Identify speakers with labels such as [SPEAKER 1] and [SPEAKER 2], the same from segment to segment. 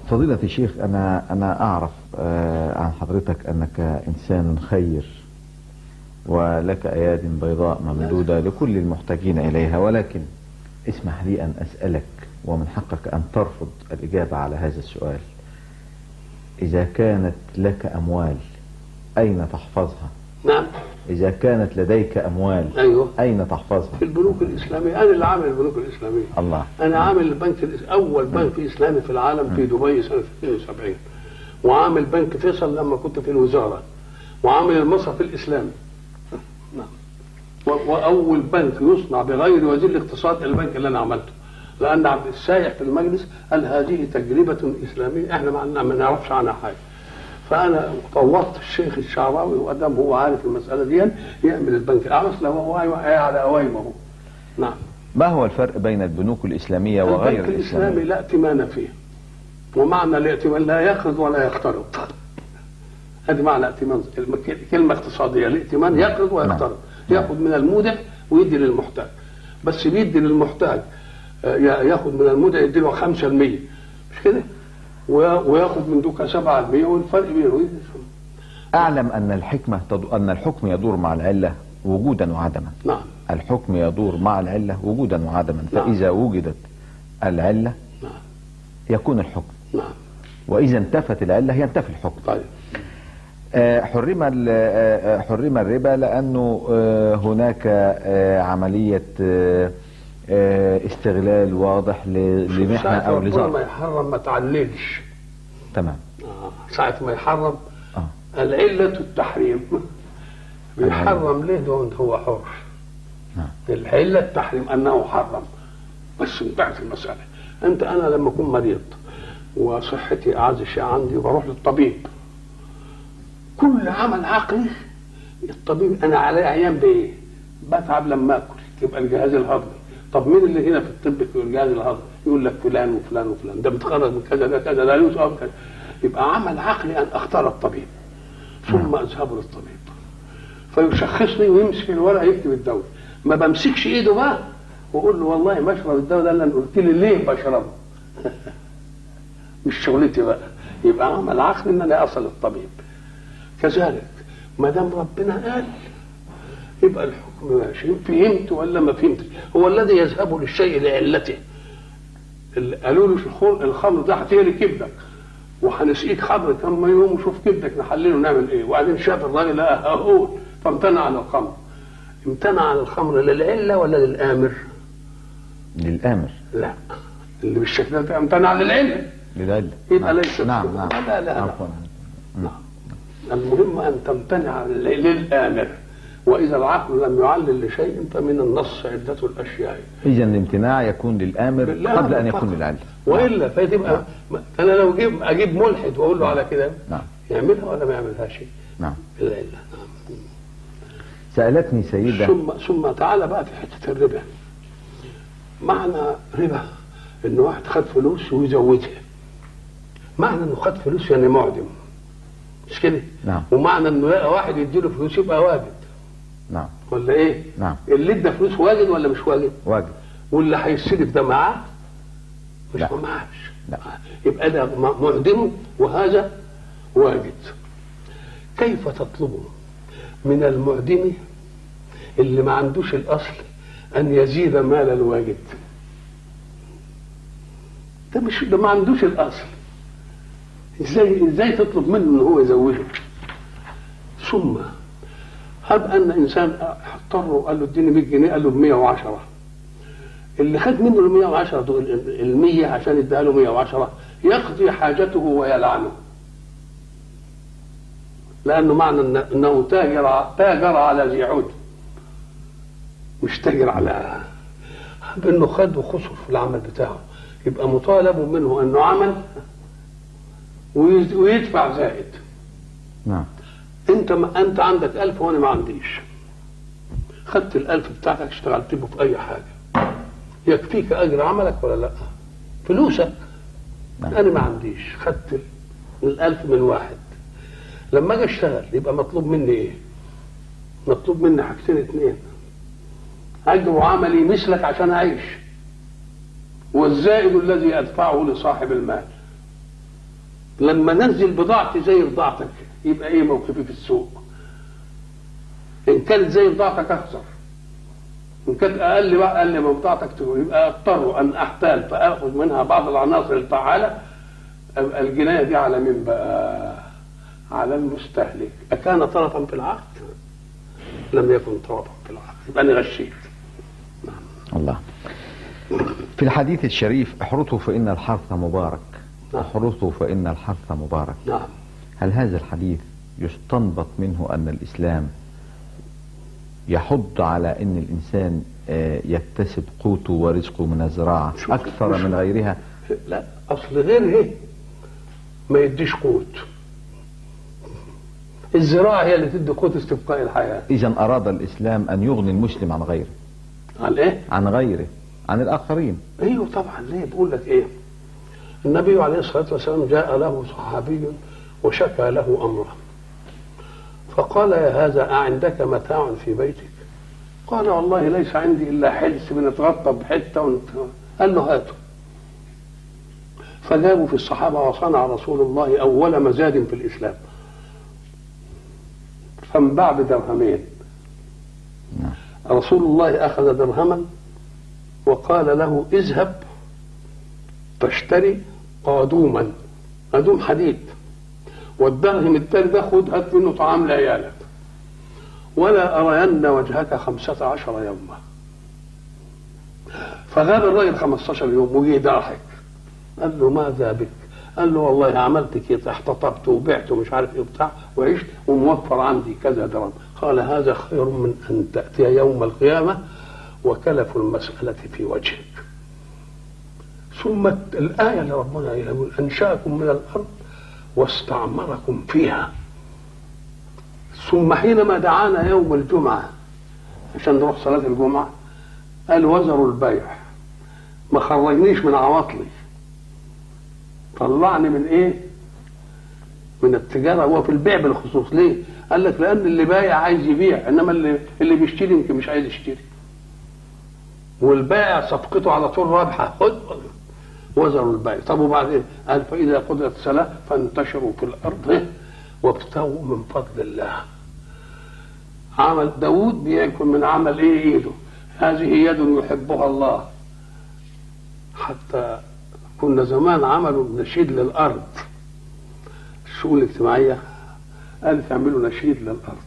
[SPEAKER 1] فضيلة الشيخ أنا أنا أعرف آه، عن حضرتك أنك إنسان خير ولك أياد بيضاء ممدودة لكل المحتاجين إليها ولكن اسمح لي أن أسألك ومن حقك أن ترفض الإجابة على هذا السؤال إذا كانت لك أموال أين تحفظها
[SPEAKER 2] نعم
[SPEAKER 1] إذا كانت لديك أموال
[SPEAKER 2] ايوه
[SPEAKER 1] أين تحفظها
[SPEAKER 2] في البنوك الاسلاميه انا اللي عامل البنوك الاسلاميه
[SPEAKER 1] الله
[SPEAKER 2] انا عامل البنك الإس- اول بنك اسلامي في العالم في دبي سنه 72 وعامل بنك فيصل لما كنت في الوزاره وعامل المصرف الاسلامي نعم و- واول بنك يصنع بغير وزير الاقتصاد البنك اللي انا عملته لان عبد السايح في المجلس قال هذه تجربه اسلاميه احنا ما عندنا- ما نعرفش عنها حاجه فانا طورت الشيخ الشعراوي وادام هو عارف المساله دي يعمل البنك الاعمس لو هو واقع على قوايمه نعم
[SPEAKER 1] ما هو الفرق بين البنوك الإسلامية وغير
[SPEAKER 2] البنك الاسلامي
[SPEAKER 1] الإسلامية
[SPEAKER 2] لا ائتمان فيه ومعنى الائتمان لا يقرض ولا يقترض هذه معنى ائتمان الم- كلمه اقتصاديه الائتمان يقرض ويقترض ياخذ من المودع ويدي للمحتاج بس بيدي للمحتاج آه، يا- ياخذ من المودع يدي له 5% مش كده ويا- وياخذ من دوكا 7% والفرق بينه وبين
[SPEAKER 1] أعلم أن الحكمة تدو... أن الحكم يدور مع العلة وجودا وعدما
[SPEAKER 2] نعم
[SPEAKER 1] الحكم يدور مع العلة وجودا وعدما
[SPEAKER 2] نعم.
[SPEAKER 1] فإذا وجدت العلة
[SPEAKER 2] نعم
[SPEAKER 1] يكون الحكم
[SPEAKER 2] نعم
[SPEAKER 1] وإذا انتفت العلة ينتفي الحكم
[SPEAKER 2] طيب
[SPEAKER 1] آه، حرم ال- آه، آه، حرم الربا لأنه آه، هناك آه، عملية آه، آه، استغلال واضح ل- لمحنة
[SPEAKER 2] ساعة
[SPEAKER 1] أو
[SPEAKER 2] ربنا ما
[SPEAKER 1] لظرف
[SPEAKER 2] يحرم ما تعللش
[SPEAKER 1] تمام
[SPEAKER 2] آه، ساعة ما يحرم
[SPEAKER 1] آه.
[SPEAKER 2] العلة التحريم بيحرم ليه ده وانت هو حر
[SPEAKER 1] نعم.
[SPEAKER 2] العلة التحريم أنه حرم بس انتهت المسألة أنت أنا لما أكون مريض وصحتي أعز شيء عندي بروح للطبيب كل عمل عقلي الطبيب أنا علي أيام بإيه؟ بتعب لما آكل يبقى الجهاز الهضمي طب مين اللي هنا في الطب في الجهاز الهضمي؟ يقول لك فلان وفلان وفلان ده بيتخرج من كذا ده كذا ده له سبب كذا يبقى عمل عقلي أن أختار الطبيب ثم أذهب للطبيب فيشخصني ويمسك الورقه يكتب الدواء ما بمسكش ايده بقى واقول له والله بشرب الدواء ده اللي أنا قلت لي ليه بشربه مش شغلتي بقى يبقى عمل عقل ان انا اصل الطبيب كذلك ما دام ربنا قال يبقى الحكم ماشي فهمت ولا ما فهمتش هو الذي يذهب للشيء لعلته اللي قالوا له الخمر- الخمر ده هتهلك كبدك وهنسقيك خمر كم يوم وشوف كبدك نحلله نعمل ايه وبعدين شاف الراجل لقى اهو فامتنع عن الخمر امتنع عن الخمر للعله ولا للامر؟
[SPEAKER 1] للآمر
[SPEAKER 2] لا اللي بالشكل ده امتنع للعله
[SPEAKER 1] للعلة
[SPEAKER 2] يبقى
[SPEAKER 1] نعم.
[SPEAKER 2] ليس
[SPEAKER 1] نعم نعم
[SPEAKER 2] لا لا لا
[SPEAKER 1] عفوا
[SPEAKER 2] المهم ان تمتنع لل- للامر واذا العقل لم يعلل لشيء فمن النص عده الاشياء
[SPEAKER 1] إذا الامتناع يكون للآمر
[SPEAKER 2] بالله
[SPEAKER 1] قبل أن
[SPEAKER 2] فقط.
[SPEAKER 1] يكون للعلة
[SPEAKER 2] والا فتبقى انا لو اجيب اجيب ملحد واقول له على كده
[SPEAKER 1] نعم
[SPEAKER 2] يعملها ولا ما يعملهاش
[SPEAKER 1] نعم
[SPEAKER 2] العله
[SPEAKER 1] سألتني سيدة
[SPEAKER 2] ثم ثم تعالى بقى في حته الربا معنى ربا ان واحد خد فلوس ويزودها معنى انه خد فلوس يعني معدم مش كده
[SPEAKER 1] نعم.
[SPEAKER 2] ومعنى انه لقى واحد يديله فلوس يبقى واجد
[SPEAKER 1] نعم
[SPEAKER 2] ولا ايه
[SPEAKER 1] نعم
[SPEAKER 2] اللي ادى فلوس واجد ولا مش واجد
[SPEAKER 1] واجب
[SPEAKER 2] واللي هيستلف ده معاه مش
[SPEAKER 1] لا.
[SPEAKER 2] معاهش
[SPEAKER 1] لا.
[SPEAKER 2] يبقى ده م- معدم وهذا واجد كيف تطلبه من المعدم اللي ما عندوش الاصل ان يزيد مال الواجد ده مش ده ما عندوش الاصل ازاي ازاي تطلب منه ان هو يزوده ثم هب ان انسان اضطر وقال له اديني 100 جنيه قال له ب 110 اللي خد منه ال 110 دول ال 100 عشان يديها له 110 يقضي حاجته ويلعنه لانه معنى إن- انه تاجر تاجر على ذي عود مش تاجر على انه خد وخسر في العمل بتاعه يبقى مطالب منه انه عمل ويز- ويدفع زائد
[SPEAKER 1] نعم
[SPEAKER 2] انت ما انت عندك ألف وانا ما عنديش خدت الألف بتاعتك اشتغلت به في اي حاجه يكفيك اجر عملك ولا لا فلوسك
[SPEAKER 1] نعم.
[SPEAKER 2] انا ما عنديش خدت الألف من واحد لما اجي اشتغل يبقى مطلوب مني ايه مطلوب مني حاجتين اتنين اجر عملي مثلك عشان اعيش والزائد الذي ادفعه لصاحب المال لما انزل بضاعتي زي بضاعتك يبقى ايه موقفي في السوق ان كانت زي بضاعتك اخسر ان كانت اقل بقى اقل من بضاعتك تقول يبقى اضطر ان احتال فاخذ منها بعض العناصر الفعاله أبقى الجنايه دي على مين بقى؟ على المستهلك اكان طرفا في العقد؟ لم يكن طرفا في العقد يبقى انا غشيت
[SPEAKER 1] الله في الحديث الشريف احرثوا فإن الحرث مبارك
[SPEAKER 2] نعم.
[SPEAKER 1] احرثوا فإن الحرث مبارك
[SPEAKER 2] نعم
[SPEAKER 1] هل هذا الحديث يستنبط منه أن الإسلام يحض على أن الإنسان آه، يكتسب قوته ورزقه من الزراعة
[SPEAKER 2] شوف-
[SPEAKER 1] أكثر من غيرها
[SPEAKER 2] لا اصل غيره ما يديش قوت الزراعه هي اللي تدي قوت استبقاء الحياه
[SPEAKER 1] إذا أراد الإسلام أن يغني المسلم عن غيره
[SPEAKER 2] على ايه؟
[SPEAKER 1] عن غيره عن الآخرين
[SPEAKER 2] ايوه طبعا ليه بقول لك ايه النبي عليه الصلاه والسلام جاء له صحابي وشكى له امره فقال يا هذا أعندك متاع في بيتك قال والله ليس عندي الا حلس بنتغطى بحته ونت... قال له هاته فجابوا في الصحابه وصنع رسول الله اول مزاد في الاسلام فانباع بدرهمين
[SPEAKER 1] نعم.
[SPEAKER 2] رسول الله اخذ درهما وقال له اذهب فاشتري قادوما قادوم حديد والدرهم التاني ده خد هات منه طعام لعيالك ولا أرين وجهك خمسة عشر يوما فغاب الراجل 15 يوم وجي ضاحك قال له ماذا بك؟ قال له والله عملت كده احتطبت وبعت ومش عارف ايه وبتاع وعشت وموفر عندي كذا درهم قال هذا خير من ان تاتي يوم القيامه وكلف المساله في وجهك ثم الايه اللي ربنا يقول انشاكم من الارض واستعمركم فيها ثم حينما دعانا يوم الجمعه عشان نروح صلاه الجمعه قال وزروا البيع ما خرجنيش من عواطلي طلعني من ايه من التجاره هو في البيع بالخصوص ليه قال لك لان اللي بايع عايز يبيع انما اللي اللي بيشتري يمكن مش عايز يشتري والبائع صفقته على طول رابحه خد وزروا البيع طب وبعدين قال فاذا قضيت الصلاه فانتشروا في الارض إيه؟ وابتغوا من فضل الله عمل داود بياكل من عمل ايه ايده هذه يد يحبها الله حتى كنا زمان عملوا نشيد للارض الشؤون الاجتماعيه قالت يعملوا نشيد للارض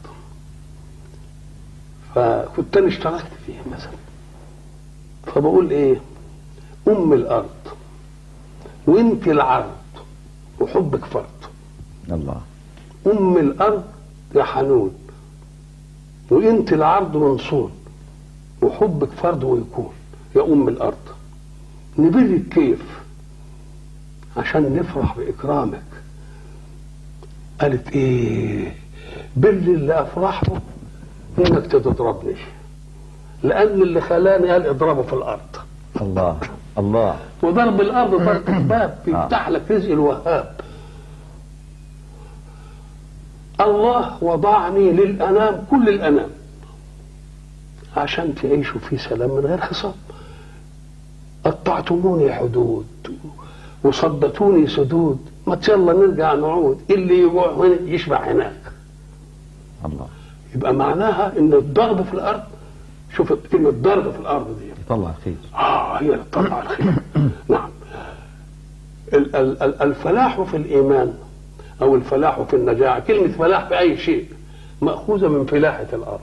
[SPEAKER 2] فكنت انا اشتركت فيه مثلا فبقول ايه ام الارض وانت العرض وحبك فرد
[SPEAKER 1] الله
[SPEAKER 2] ام الارض يا حنون وانت العرض منصون وحبك فرد ويكون يا ام الارض نبرك كيف عشان نفرح باكرامك قالت ايه بر اللي افرحه انك تضربني لان اللي خلاني قال اضربه في الارض
[SPEAKER 1] الله الله
[SPEAKER 2] وضرب الارض ضرب باب بيفتح لك رزق الوهاب الله وضعني للانام كل الانام عشان تعيشوا في سلام من غير خصام قطعتموني حدود وصدتوني سدود ما يلا نرجع نعود اللي يجوع هنا يشبع هناك
[SPEAKER 1] الله
[SPEAKER 2] يبقى معناها ان الضرب في الارض شوف كلمه ضرب في الارض دي
[SPEAKER 1] يطلع خير
[SPEAKER 2] اه هي اللي تطلع الخير نعم ال- ال- ال- الفلاح في الايمان او الفلاح في النجاعه كلمه فلاح في اي شيء ماخوذه من فلاحه الارض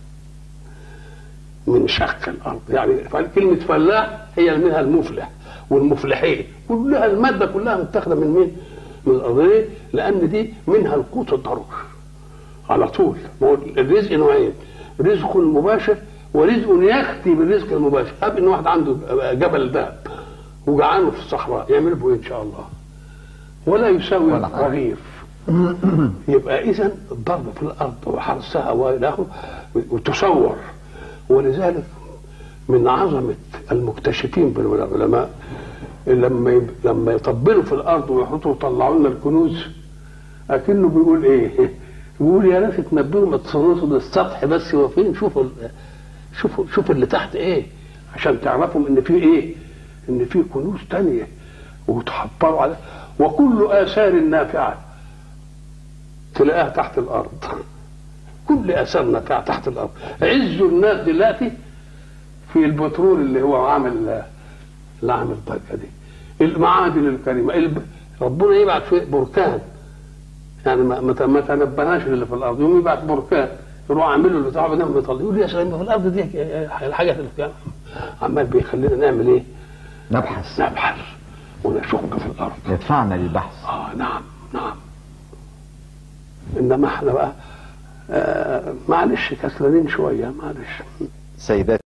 [SPEAKER 2] من شق الارض يعني كلمه فلاح هي منها المفلح والمفلحين كلها الماده كلها متاخده من مين؟ من الارض ليه؟ لان دي منها القوت الضروري على طول ما هو الرزق نوعين رزق مباشر ورزق يختي بالرزق المباشر هب ان واحد عنده جبل ذهب وجعانه في الصحراء يعمل به ان شاء الله ولا يساوي
[SPEAKER 1] ولا حاجة.
[SPEAKER 2] رغيف يبقى اذا الضرب في الارض وحرثها والى اخره وتصور ولذلك من عظمه المكتشفين من العلماء لما يب- لما يطبلوا في الارض ويحطوا يطلعوا لنا الكنوز اكنه بيقول ايه؟ بيقول يا ناس تنبهوا ما تصوروا ده السطح بس هو فين شوفوا ال- شوفوا شوفوا اللي تحت ايه عشان تعرفوا ان في ايه؟ ان في كنوز تانية وتحبروا على وكل آثار النافعة تلاقيها تحت الأرض كل آثار نافعة تحت الأرض عز الناس دلوقتي في البترول اللي هو عامل اللي عامل ضجة دي المعادن الكريمة الب... ربنا يبعت شوية بركان يعني ما ما ما تنبهناش اللي في الارض يوم يبعت بركان يروح عامل له البتاع ده بيطلع يقول يا سلام في الارض دي الحاجات اللي فيها عمال بيخلينا نعمل ايه؟
[SPEAKER 1] نبحث
[SPEAKER 2] نبحث ونشق في الارض
[SPEAKER 1] يدفعنا للبحث
[SPEAKER 2] اه نعم نعم انما احنا بقى آه معلش كسلانين شويه معلش
[SPEAKER 1] سيداتي